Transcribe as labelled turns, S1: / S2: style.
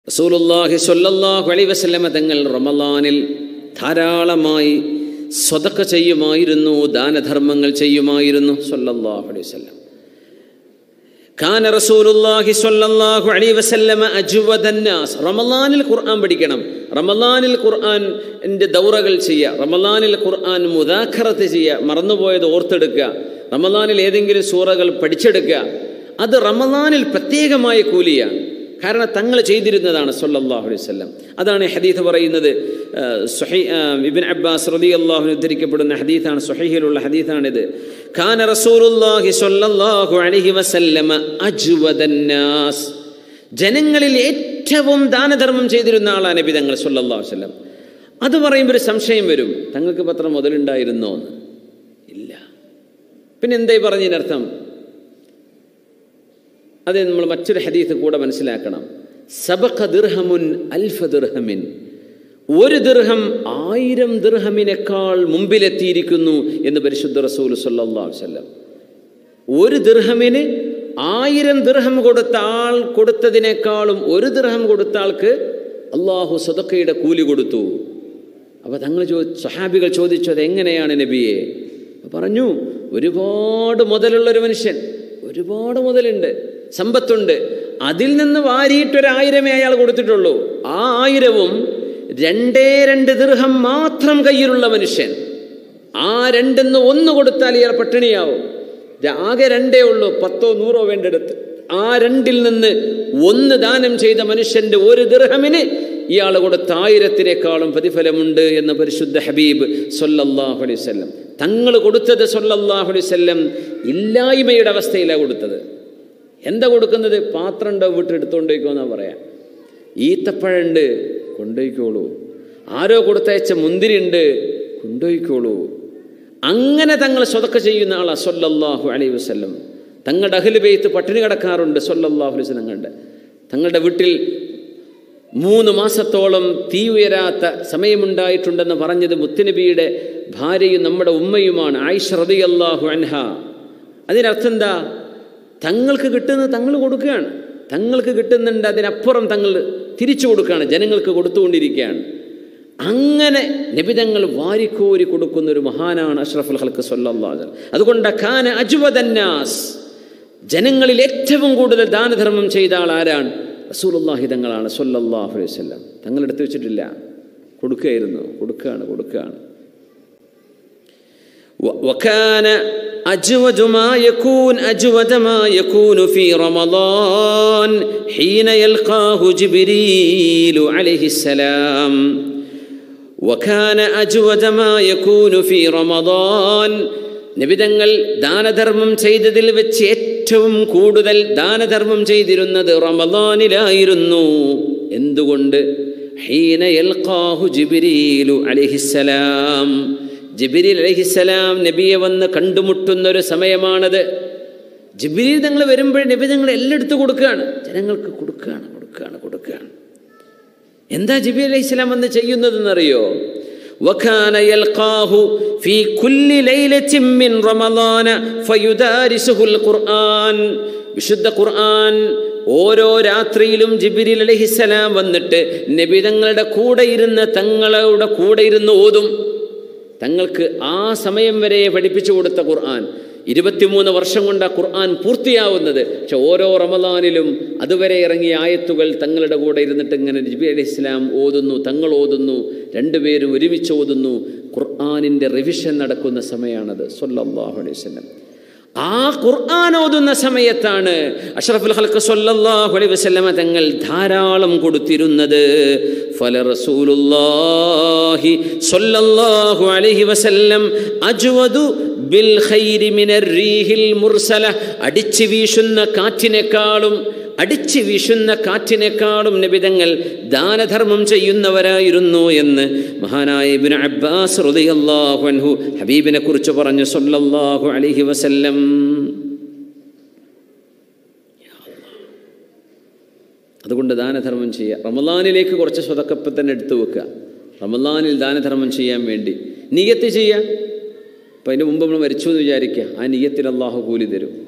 S1: റസൂലുള്ളാഹി സ്വല്ലല്ലാഹു അലൈഹി വസല്ലമ തങ്ങൾ റമളാനിൽ ധാരാളമായി സ്വതക്ക ചെയ്യുമായിരുന്നു ദാനധർമ്മങ്ങൾ ചെയ്യുമായിരുന്നു സ്വല്ലല്ലാഹു അലൈഹി വസല്ലം കാന റസൂലുള്ളാഹി സ്വല്ലല്ലാഹു അലൈഹി വസല്ലമ അജ്വദന്നാസ് റമളാനിൽ ഖുർആൻ പഠിക്കണം റമളാനിൽ ഖുർആൻ്റെ ദൗറകൾ ചെയ്യുക റമളാനിൽ ഖുർആൻ മുദാഖറത്ത് ചെയ്യുക മറന്നുപോയത് ഓർത്തെടുക്കുക റമളാനിൽ ഏതെങ്കിലും സൂറകൾ പഠിച്ചെടുക്കുക അത് റമളാനിൽ പ്രത്യേകമായ കൂലിയാണ് കാരണം തങ്ങൾ ചെയ്തിരുന്നതാണ് സല്ലല്ലാഹു അലൈഹി വസല്ലം അതാണ് ഹദീത്ത് പറയുന്നത് സുഹൈ ഇബിൻ അബ്ബാസ് റതി അള്ളാഹുന് ഉദ്ധരിക്കപ്പെടുന്ന ഹദീത്താണ് സുഹൈഹിലുള്ള ഹദീത്താണിത് ഖാന റസൂലുള്ളാഹി സ്വല്ലല്ലാഹു അലൈഹി വസല്ലമ അജ്വദന്നാസ് ജനങ്ങളിൽ ഏറ്റവും ദാനധർമ്മം ചെയ്തിരുന്ന ആളാണ് നബി തങ്ങൾ സല്ലല്ലാഹു അലൈഹി വസല്ലം അത് പറയുമ്പോൾ ഒരു സംശയം വരും തങ്ങൾക്ക് പത്രം മുതലുണ്ടായിരുന്നോ എന്ന് ഇല്ല പിന്നെ എന്തായി പറഞ്ഞതിനർത്ഥം അത് നമ്മൾ മറ്റൊരു ഹദീത്ത് കൂടെ മനസ്സിലാക്കണം സബഖ ദിർഹമുൻ അൽഫ ദിർഹമിൻ ഒരു ദിർഹം ആയിരം ദിർഹമിനേക്കാൾ മുമ്പിലെത്തിയിരിക്കുന്നു എന്ന് പരിശുദ്ധ റസൂൽ സല്ലല്ലാഹു അലൈഹി വസല്ലം ഒരു ദിർഹമിന് ആയിരം ദിർഹം കൊടുത്ത ആൾ കൊടുത്തതിനേക്കാളും ഒരു ദിർഹം കൊടുത്ത ആൾക്ക് അള്ളാഹു സദക്കയുടെ കൂലി കൊടുത്തു അപ്പോൾ തങ്ങൾ ചോ സഹാബികൾ ചോദിച്ചു അത് എങ്ങനെയാണ് നബിയെ പറഞ്ഞു ഒരുപാട് മുതലുള്ള ഒരു മനുഷ്യൻ ഒരുപാട് മുതലുണ്ട് സമ്പത്തുണ്ട് അതിൽ നിന്ന് വാരിയിട്ടൊരായിരമേ അയാൾ കൊടുത്തിട്ടുള്ളൂ ആ ആയിരവും രണ്ടേ രണ്ട് ദീർഘം മാത്രം കയ്യിലുള്ള മനുഷ്യൻ ആ രണ്ടെന്ന് ഒന്ന് കൊടുത്താൽ ഇയാൾ പട്ടിണിയാവും ആകെ രണ്ടേ ഉള്ളൂ പത്തോ നൂറോ വേണ്ടെടുത്ത് ആ രണ്ടിൽ നിന്ന് ഒന്ന് ദാനം ചെയ്ത മനുഷ്യന്റെ ഒരു ദീർഘമിന് ഇയാൾ കൊടുത്ത ആയിരത്തിനേക്കാളും പ്രതിഫലമുണ്ട് എന്ന് പരിശുദ്ധ ഹബീബ് സൊല്ലാഹു അലൈഹി വല്ലം തങ്ങൾ കൊടുത്തത് സൊല്ലാഹു അലൈഹി വല്ലം ഇല്ലായ്മയുടെ അവസ്ഥയിലാണ് കൊടുത്തത് എന്താ കൊടുക്കുന്നത് പാത്രം ഉണ്ടോ വീട്ടിൽ എടുത്തുകൊണ്ടേക്കോ എന്നാ പറയാം ഈത്തപ്പഴുണ്ട് കൊണ്ടുപോയിക്കോളൂ ആരോ കൊടുത്തയച്ച മുന്തിരി ഉണ്ട് കൊണ്ടുപോയിക്കോളൂ അങ്ങനെ തങ്ങൾ സ്വതക്ക ചെയ്യുന്ന ആളാ സൊല്ലാഹു അലൈഹി വസ്ല്ലം തങ്ങളുടെ അഖില് പെയ്ത്ത് പട്ടിണി കിടക്കാറുണ്ട് സൊല്ലാഹു അലൈഹി വസ്ലം തങ്ങളുടെ തങ്ങളുടെ വീട്ടിൽ മൂന്ന് മാസത്തോളം തീ ഉയരാത്ത സമയമുണ്ടായിട്ടുണ്ടെന്ന് പറഞ്ഞത് മുത്തുനബിയുടെ ഭാര്യയും നമ്മുടെ ഉമ്മയുമാണ് ആയിഷ റതി അള്ളാഹു അൻഹ അതിനർത്ഥം എന്താ തങ്ങൾക്ക് കിട്ടുന്നത് തങ്ങൾ കൊടുക്കുകയാണ് തങ്ങൾക്ക് കിട്ടുന്നുണ്ട് അതിനപ്പുറം തങ്ങൾ തിരിച്ചു കൊടുക്കുകയാണ് ജനങ്ങൾക്ക് കൊടുത്തുകൊണ്ടിരിക്കുകയാണ് അങ്ങനെ നിബിതങ്ങൾ വാരിക്കോരി കൊടുക്കുന്ന ഒരു മഹാനാണ് അഷ്റഫുൽ ഹൽക്ക് സൊല്ലാഹ് അതുകൊണ്ട് ഖാന അജ്വദന്നാസ് ജനങ്ങളിൽ ഏറ്റവും കൂടുതൽ ദാനധർമ്മം ചെയ്ത ആൾ ആരാണ് റസൂലുള്ളാഹി തങ്ങളാണ് സൊല്ലാഹു അലൈഹി വസല്ലം തങ്ങൾ എടുത്തു വെച്ചിട്ടില്ല കൊടുക്കുകയായിരുന്നു കൊടുക്കുകയാണ് കൊടുക്കുകയാണ് وكان أجود ما يكون أجود ما يكون في رمضان حين يلقاه جبريل عليه السلام وكان أجود ما يكون في رمضان നിബിതങ്ങൾ ദാനധർമ്മം ചെയ്തതിൽ വെച്ച് ഏറ്റവും കൂടുതൽ ദാനധർമ്മം ചെയ്തിരുന്നത് റമദാനിലായിരുന്നു എന്തുകൊണ്ട് ഹീന യൽഖാഹു ജിബ്രീലു അലൈഹിസ്സലാം ജിബിരിൽ അലഹിസ്സലാം നബിയെ വന്ന് കണ്ടുമുട്ടുന്ന ഒരു സമയമാണത് ജിബിരിൽ നിങ്ങൾ വരുമ്പോൾ നബി നിങ്ങൾ എല്ലായിടത്തും കൊടുക്കുകയാണ് ജനങ്ങൾക്ക് കൊടുക്കുകയാണ് കൊടുക്കുകയാണ് കൊടുക്കുകയാണ് എന്താ ജിബി അലൈഹി സ്വലാം വന്ന് ചെയ്യുന്നതെന്നറിയോ وكان يلقاه في كل ليلة من رمضان فيدارسه القرآن വിശുദ്ധ ഖുർആൻ ഓരോ രാത്രിയിലും ജിബിരിൽ അലഹിസ്സലാം വന്നിട്ട് നബി തങ്ങളുടെ കൂടെ ഇരുന്ന് തങ്ങളുടെ കൂടെ ഇരുന്ന് ഓതും തങ്ങൾക്ക് ആ സമയം വരെ പഠിപ്പിച്ചു കൊടുത്ത ഖുർആൻ ഇരുപത്തിമൂന്ന് വർഷം കൊണ്ട് ആ ഖുർആൻ പൂർത്തിയാവുന്നത് പക്ഷെ ഓരോ റമദാനിലും അതുവരെ ഇറങ്ങിയ ആയത്തുകൾ തങ്ങളുടെ കൂടെ ഇരുന്നിട്ട് ഇങ്ങനെ ജിബി അലി ഇസ്ലാം ഓതുന്നു തങ്ങൾ ഓതുന്നു രണ്ടുപേരും ഒരുമിച്ച് ഓതുന്നു ഖുർആാനിൻ്റെ റിവിഷൻ നടക്കുന്ന സമയമാണത് സൊല്ലാഹു അലൈഹി വസല്ലം ആ ഖുർആൻ ഓതുന്ന സമയത്താണ് അഷ്റഫുൽ ഹൽക്ക് സല്ലല്ലാഹു അലൈഹി വസല്ലമ തങ്ങൾ ധാരാളം കൊടുത്തിരുന്നത് ഫല റസൂലുള്ളാഹി സല്ലല്ലാഹു അലൈഹി വസല്ലം അജ്വദു ബിൽ ഖൈരി മിനർ റീഹിൽ മുർസല അടിച്ചു വീശുന്ന കാറ്റിനേക്കാളും അടിച്ചു വീശുന്ന കാറ്റിനേക്കാളും നിബിതങ്ങൾ ദാനധർമ്മം ചെയ്യുന്നവരായിരുന്നു എന്ന് മഹാനായ ഇബിൻ അബ്ബാസ് റളിയല്ലാഹു അൻഹു ഹബീബിനെ കുറിച്ച് പറഞ്ഞു സല്ലല്ലാഹു അലൈഹി വസല്ലം അതുകൊണ്ട് ദാനധർമ്മം ചെയ്യുക റമദാനിലേക്ക് കുറച്ച് സ്വതക്കപ്പം തന്നെ എടുത്തു വെക്കുക റമദാനിൽ ദാനധർമ്മം ചെയ്യാൻ വേണ്ടി നിയത്ത് ചെയ്യുക അപ്പം അതിന് മുമ്പ് നമ്മൾ മരിച്ചു എന്ന് വിചാരിക്കുക ആ നിയത്തിൽ അള്ളാഹു കൂലി തരും